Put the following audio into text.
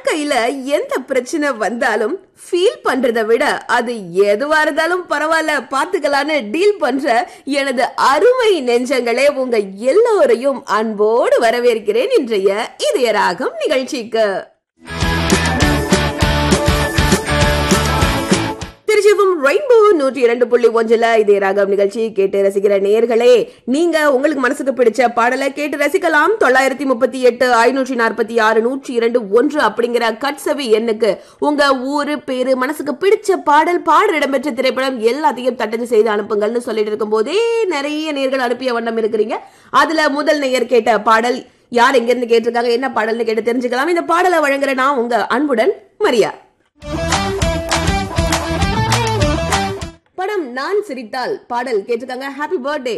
வாழ்க்கையில எந்த பிரச்சனை வந்தாலும் ஃபீல் பண்றதை விட அது எதுவா இருந்தாலும் பரவாயில்ல பாத்துக்கலான்னு டீல் பண்ற எனது அருமை நெஞ்சங்களே உங்க எல்லோரையும் அன்போடு வரவேற்கிறேன் இன்றைய இதய ராகம் நிகழ்ச்சிக்கு திருச்சிவும் ரெயின்போ நூற்றி இரண்டு புள்ளி ஒன்றுல இதே ராகம் நிகழ்ச்சி கேட்டு ரசிக்கிற நேர்களே நீங்க உங்களுக்கு மனசுக்கு பிடிச்ச பாடலை கேட்டு ரசிக்கலாம் தொள்ளாயிரத்தி முப்பத்தி எட்டு ஐநூற்றி நாற்பத்தி ஆறு நூற்றி இரண்டு ஒன்று அப்படிங்கிற கட்சவி எண்ணுக்கு உங்க ஊரு பேரு மனசுக்கு பிடிச்ச பாடல் பாடல் இடம்பெற்ற திரைப்படம் எல்லாத்தையும் தட்டச்சு செய்து அனுப்புங்கள்னு சொல்லிட்டு இருக்கும் போதே நிறைய நேர்கள் அனுப்பிய வண்ணம் இருக்கிறீங்க அதுல முதல் நேயர் கேட்ட பாடல் யார் எங்க இருந்து கேட்டிருக்காங்க என்ன பாடல்னு கேட்டு தெரிஞ்சுக்கலாம் இந்த பாடலை வழங்குற நான் உங்க அன்புடன் மரியா படம் நான் சிரித்தால் பாடல் கேட்டிருக்காங்க ஹாப்பி பர்த்டே